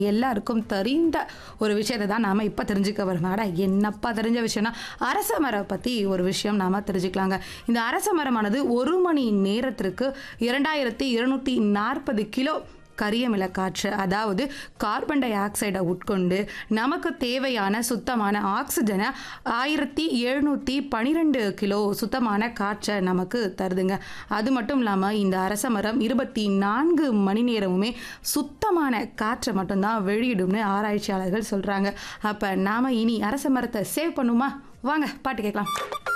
எல்லாருக்கும் தெரிந்த ஒரு விஷயத்தை தான் நாம் இப்போ தெரிஞ்சுக்க வரோம் அட என்னப்பா தெரிஞ்ச விஷயம்னா அரச மரம் பற்றி ஒரு விஷயம் நாம் தெரிஞ்சுக்கலாங்க இந்த அரச மரமானது ஒரு மணி நேரத்திற்கு இரண்டாயிரத்தி இருநூற்றி நாற்பது கிலோ கரியமில காற்று அதாவது கார்பன் டை ஆக்சைடை உட்கொண்டு நமக்கு தேவையான சுத்தமான ஆக்சிஜனை ஆயிரத்தி எழுநூற்றி பன்னிரெண்டு கிலோ சுத்தமான காற்றை நமக்கு தருதுங்க அது மட்டும் இல்லாமல் இந்த அரச மரம் இருபத்தி நான்கு மணி நேரமுமே சுத்தமான காற்றை மட்டும்தான் வெளியிடும்னு ஆராய்ச்சியாளர்கள் சொல்கிறாங்க அப்போ நாம் இனி அரச மரத்தை சேவ் பண்ணுமா வாங்க பாட்டு கேட்கலாம்